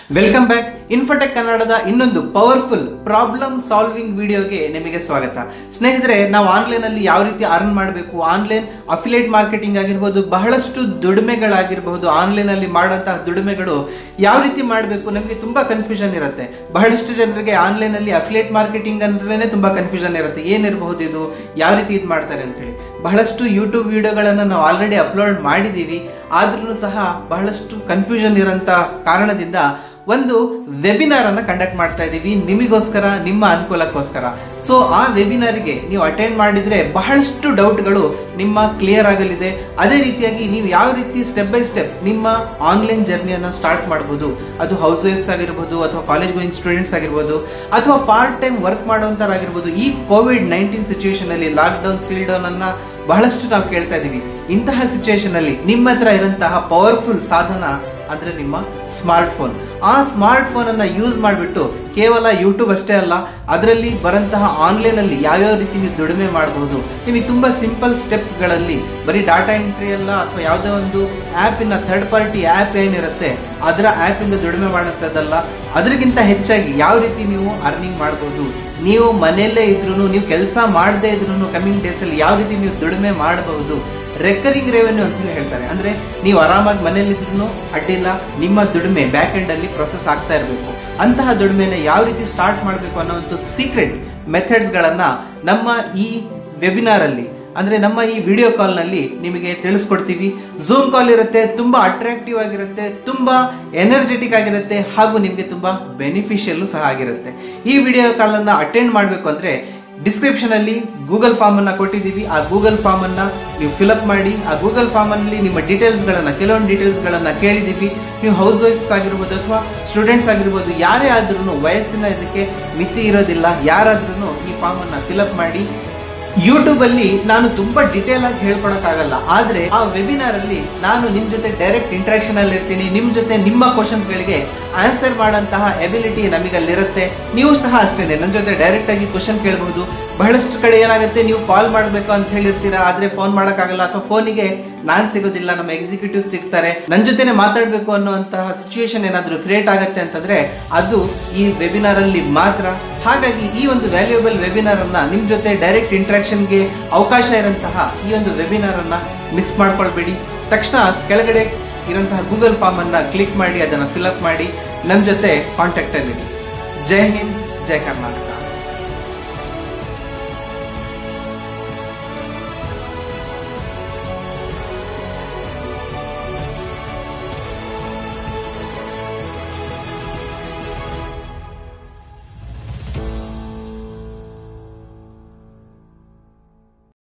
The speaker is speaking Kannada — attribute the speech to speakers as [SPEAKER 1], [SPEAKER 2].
[SPEAKER 1] ವೆಲ್ಕಮ್ ಬ್ಯಾಕ್ ಇನ್ಫೋಟೆಕ್ ಕನ್ನಡದ ಇನ್ನೊಂದು ಪವರ್ಫುಲ್ ಪ್ರಾಬ್ಲಮ್ ಸಾಲ್ವಿಂಗ್ ವಿಡಿಯೋಗೆ ನಿಮಗೆ ಸ್ವಾಗತ ಸ್ನೇಹಿತರೆ ನಾವು ಆನ್ಲೈನ್ ಅಲ್ಲಿ ಯಾವ ರೀತಿ ಅರ್ನ್ ಮಾಡಬೇಕು ಆನ್ಲೈನ್ ಅಫಿಲೇಟ್ ಮಾರ್ಕೆಟಿಂಗ್ ಆಗಿರ್ಬೋದು ಬಹಳಷ್ಟು ದುಡಿಮೆಗಳಾಗಿರಬಹುದು ಆನ್ಲೈನ್ ಅಲ್ಲಿ ಮಾಡುವಂತಹ ದುಡಿಮೆಗಳು ಯಾವ ರೀತಿ ಮಾಡಬೇಕು ನಮಗೆ ತುಂಬಾ ಕನ್ಫ್ಯೂಷನ್ ಇರುತ್ತೆ ಬಹಳಷ್ಟು ಜನರಿಗೆ ಆನ್ಲೈನ್ ಅಲ್ಲಿ ಅಫಿಲೇಟ್ ಮಾರ್ಕೆಟಿಂಗ್ ಅಂದ್ರೇನೆ ತುಂಬಾ ಕನ್ಫ್ಯೂಷನ್ ಇರುತ್ತೆ ಏನಿರಬಹುದು ಇದು ಯಾವ ರೀತಿ ಇದು ಮಾಡ್ತಾರೆ ಅಂತ ಹೇಳಿ ಬಹಳಷ್ಟು ಯೂಟ್ಯೂಬ್ ವಿಡಿಯೋಗಳನ್ನ ನಾವು ಆಲ್ರೆಡಿ ಅಪ್ಲೋಡ್ ಮಾಡಿದೀವಿ ಆದ್ರೂ ಸಹ ಬಹಳಷ್ಟು ಕನ್ಫ್ಯೂಷನ್ ಇರೋಂಥ ಕಾರಣದಿಂದ ಒಂದು ವೆಬಿನಾರ್ ಅನ್ನ ಕಂಡಕ್ಟ್ ಮಾಡ್ತಾ ಇದ್ದೀವಿ ನಿಮಗೋಸ್ಕರ ನಿಮ್ಮ ಅನುಕೂಲಕ್ಕೋಸ್ಕರ ಸೊ ಆ ವೆಬಿನಾರ್ಗೆ ನೀವು ಅಟೆಂಡ್ ಮಾಡಿದ್ರೆ ಬಹಳಷ್ಟು ಡೌಟ್ಗಳು ನಿಮ್ಮ ಕ್ಲಿಯರ್ ಆಗಲಿದೆ ಅದೇ ರೀತಿಯಾಗಿ ನೀವು ಯಾವ ರೀತಿ ಸ್ಟೆಪ್ ಬೈ ಸ್ಟೆಪ್ ನಿಮ್ಮ ಆನ್ಲೈನ್ ಜರ್ನಿಯನ್ನ ಸ್ಟಾರ್ಟ್ ಮಾಡಬಹುದು ಅದು ಹೌಸ್ ವೈಫ್ಸ್ ಆಗಿರ್ಬೋದು ಅಥವಾ ಕಾಲೇಜ್ ಗೋಯಿಂಗ್ ಸ್ಟೂಡೆಂಟ್ಸ್ ಆಗಿರ್ಬೋದು ಅಥವಾ ಪಾರ್ಟ್ ಟೈಮ್ ವರ್ಕ್ ಮಾಡುವಂತರಾಗಿರ್ಬೋದು ಈ ಕೋವಿಡ್ ನೈನ್ಟೀನ್ ಸಿಚುವೇಶನ್ ಅಲ್ಲಿ ಲಾಕ್ ಡೌನ್ ಸೀಲ್ ಡೌನ್ ಅನ್ನ ಬಹಳಷ್ಟು ನಾವು ಕೇಳ್ತಾ ಇದೀವಿ ಇಂತಹ ಸಿಚುವೇಶನ್ ಅಲ್ಲಿ ನಿಮ್ಮ ಹತ್ರ ಇರುವಂತಹ ಪವರ್ಫುಲ್ ಸಾಧನ ಅಂದ್ರೆ ನಿಮ್ಮ ಸ್ಮಾರ್ಟ್ ಫೋನ್ ಆ ಸ್ಮಾರ್ಟ್ ಫೋನ್ ಅನ್ನ ಯೂಸ್ ಮಾಡಿಬಿಟ್ಟು ಕೇವಲ ಯೂಟ್ಯೂಬ್ ಅಷ್ಟೇ ಅಲ್ಲ ಅದರಲ್ಲಿ ಬರಂತಹ ಆನ್ಲೈನ್ ಅಲ್ಲಿ ಯಾವ್ಯಾವ ರೀತಿ ನೀವು ದುಡಿಮೆ ಮಾಡಬಹುದು ನಿಮಗೆ ತುಂಬಾ ಸಿಂಪಲ್ ಸ್ಟೆಪ್ಸ್ ಗಳಲ್ಲಿ ಬರೀ ಡಾಟಾ ಎಂಟ್ರಿ ಅಲ್ಲ ಅಥವಾ ಯಾವುದೋ ಒಂದು ಆಪ್ ಇನ ಥರ್ಡ್ ಪಾರ್ಟಿ ಆಪ್ ಏನಿರುತ್ತೆ ಅದರ ಆಪ್ ಇಂದ ದುಡಿಮೆ ಮಾಡುತ್ತದಲ್ಲ ಅದರಿಗಿಂತ ಹೆಚ್ಚಾಗಿ ಯಾವ ರೀತಿ ನೀವು ಅರ್ನಿಂಗ್ ಮಾಡಬಹುದು ನೀವು ಮನೆಯಲ್ಲೇ ಇದ್ರು ನೀವು ಕೆಲಸ ಮಾಡದೇ ಇದ್ರು ಕಮಿಂಗ್ ಡೇಸ್ ಅಲ್ಲಿ ಯಾವ ರೀತಿ ನೀವು ದುಡಿಮೆ ಮಾಡಬಹುದು ರೆಕರಿಂಗ್ ರೆವೆನ್ಯೂ ಅಂತ ಹೇಳಿ ಹೇಳ್ತಾರೆ ಅಂದ್ರೆ ನೀವು ಆರಾಮಾಗಿ ಮನೇಲಿದ್ರು ಅಡ್ಡಿಲ್ಲ ನಿಮ್ಮ ದುಡಿಮೆ ಬ್ಯಾಕ್ ಎಂಡ್ ಅಲ್ಲಿ ಪ್ರೊಸೆಸ್ ಆಗ್ತಾ ಇರಬೇಕು ಅಂತಹ ದುಡಿಮೆನ ಯಾವ ರೀತಿ ಸ್ಟಾರ್ಟ್ ಮಾಡಬೇಕು ಅನ್ನೋ ಒಂದು ಸೀಕ್ರೆಟ್ ಮೆಥಡ್ಸ್ ಗಳನ್ನ ನಮ್ಮ ಈ ವೆಬಿನಾರ್ ಅಲ್ಲಿ ಅಂದ್ರೆ ನಮ್ಮ ಈ ವಿಡಿಯೋ ಕಾಲ್ ನಲ್ಲಿ ನಿಮಗೆ ತಿಳಿಸ್ಕೊಡ್ತೀವಿ ಝೂಮ್ ಕಾಲ್ ಇರುತ್ತೆ ತುಂಬಾ ಅಟ್ರಾಕ್ಟಿವ್ ಆಗಿರುತ್ತೆ ತುಂಬಾ ಎನರ್ಜೆಟಿಕ್ ಆಗಿರುತ್ತೆ ಹಾಗೂ ನಿಮಗೆ ತುಂಬಾ ಬೆನಿಫಿಷಿಯಲ್ ಸಹ ಆಗಿರುತ್ತೆ ಈ ವಿಡಿಯೋ ಕಾಲ್ ಅನ್ನ ಅಟೆಂಡ್ ಮಾಡಬೇಕು ಅಂದ್ರೆ ಡಿಸ್ಕ್ರಿಪ್ಷನ್ ಅಲ್ಲಿ ಗೂಗಲ್ ಫಾರ್ಮ್ ಅನ್ನ ಕೊಟ್ಟಿದ್ದೀವಿ ಆ ಗೂಗಲ್ ಫಾರ್ಮ್ ಅನ್ನ ನೀವು ಫಿಲಪ್ ಮಾಡಿ ಆ ಗೂಗಲ್ ಫಾರ್ಮ್ ಅಲ್ಲಿ ನಿಮ್ಮ ಡೀಟೇಲ್ಸ್ ಗಳನ್ನ ಕೆಲವೊಂದು ಡೀಟೇಲ್ಸ್ ಗಳನ್ನ ಕೇಳಿದೀವಿ ನೀವು ಹೌಸ್ ವೈಫ್ಸ್ ಆಗಿರ್ಬೋದು ಅಥವಾ ಸ್ಟೂಡೆಂಟ್ಸ್ ಆಗಿರ್ಬೋದು ಯಾರೇ ಆದ್ರೂ ವಯಸ್ಸಿನ ಇದಕ್ಕೆ ಮಿತಿ ಇರೋದಿಲ್ಲ ಯಾರಾದ್ರೂ ಈ ಫಾರ್ಮ್ ಅನ್ನ ಫಿಲಪ್ ಮಾಡಿ ಯೂಟ್ಯೂಬ್ ಅಲ್ಲಿ ನಾನು ತುಂಬಾ ಡಿಟೇಲ್ ಆಗಿ ಹೇಳ್ಕೊಡಕ್ಕಾಗಲ್ಲ ಆದ್ರೆ ಆ ವೆಬಿನಾರ್ ಅಲ್ಲಿ ನಾನು ನಿಮ್ ಜೊತೆ ಡೈರೆಕ್ಟ್ ಇಂಟ್ರಾಕ್ಷನ್ ಅಲ್ಲಿ ಇರ್ತೀನಿ ನಿಮ್ ಜೊತೆ ನಿಮ್ಮ ಕ್ವಶನ್ಸ್ ಗಳಿಗೆ ಆನ್ಸರ್ ಮಾಡಂತಹ ಎಬಿಲಿಟಿ ನಮಗೆ ಅಲ್ಲಿರುತ್ತೆ ನೀವು ಸಹ ಅಷ್ಟೇನೆ ನನ್ನ ಜೊತೆ ಡೈರೆಕ್ಟ್ ಆಗಿ ಕ್ವಶನ್ ಕೇಳಬಹುದು ಬಹಳಷ್ಟು ಕಡೆ ಏನಾಗುತ್ತೆ ನೀವು ಕಾಲ್ ಮಾಡಬೇಕು ಅಂತ ಹೇಳಿರ್ತೀರಾ ಆದ್ರೆ ಫೋನ್ ಮಾಡಕ್ಕಾಗಲ್ಲ ಅಥವಾ ಫೋನಿಗೆ ನಾನ್ ಸಿಗೋದಿಲ್ಲ ನಮ್ಮ ಎಕ್ಸಿಕ್ಯೂಟಿವ್ ಸಿಗ್ತಾರೆ ನನ್ನ ಜೊತೆನೆ ಮಾತಾಡಬೇಕು ಅನ್ನುವಂತಹ ಸಿಚುವೇಶನ್ ಏನಾದ್ರೂ ಕ್ರಿಯೇಟ್ ಆಗುತ್ತೆ ಅಂತಂದ್ರೆ ಅದು ಈ ವೆಬಿನಾರ್ ಅಲ್ಲಿ ಮಾತ್ರ ಹಾಗಾಗಿ ಈ ಒಂದು ವ್ಯಾಲ್ಯೂಯಬಲ್ ವೆಬಿನಾರ್ ಅನ್ನ ನಿಮ್ ಜೊತೆ ಡೈರೆಕ್ಟ್ ಇಂಟ್ರಾಕ್ಷನ್ಗೆ ಅವಕಾಶ ಇರುವಂತಹ ಈ ಒಂದು ವೆಬಿನಾರ್ ಅನ್ನ ಮಿಸ್ ಮಾಡ್ಕೊಳ್ಬೇಡಿ ತಕ್ಷಣ ಕೆಳಗಡೆ ಇರುವಂತಹ ಗೂಗಲ್ ಫಾರ್ಮ್ ಅನ್ನ ಕ್ಲಿಕ್ ಮಾಡಿ ಅದನ್ನ ಫಿಲ್ಅಪ್ ಮಾಡಿ ನಮ್ಮ ಜೊತೆ ಕಾಂಟ್ಯಾಕ್ಟ್ ಅಲ್ಲಿ ಜೈ ಹಿಂದ್ ಜೈ ಕರ್ನಾಟಕ